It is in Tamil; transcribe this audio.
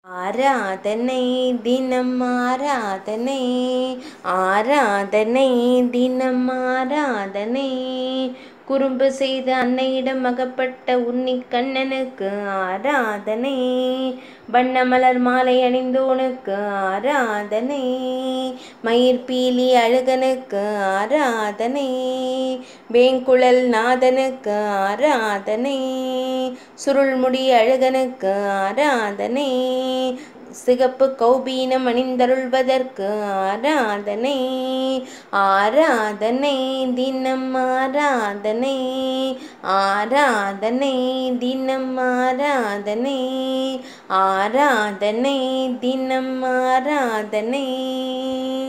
ஆராதனை தினம் ஆராதனை ஆராதனை தினம் ஆராதனை குறும்பு செய்த அன்னையிடம் அகப்பட்ட உன்னிக் கண்ணனுக்கு ஆராதனை வண்ண மலர் மாலை அணிந்தோனுக்கு ஆராதனை மயிர்பீலி அழகனுக்கு ஆராதனை வேங்குழல் நாதனுக்கு ஆராதனை சுருள்முடி அழகனுக்கு ஆராதனை சிகப்பு கௌபீனம் அணிந்தருள்வதற்கு ஆராதனை ஆராதனை தினம் ஆராதனை ஆராதனை தினம் ஆராதனை ஆராதனை தினம் ஆராதனை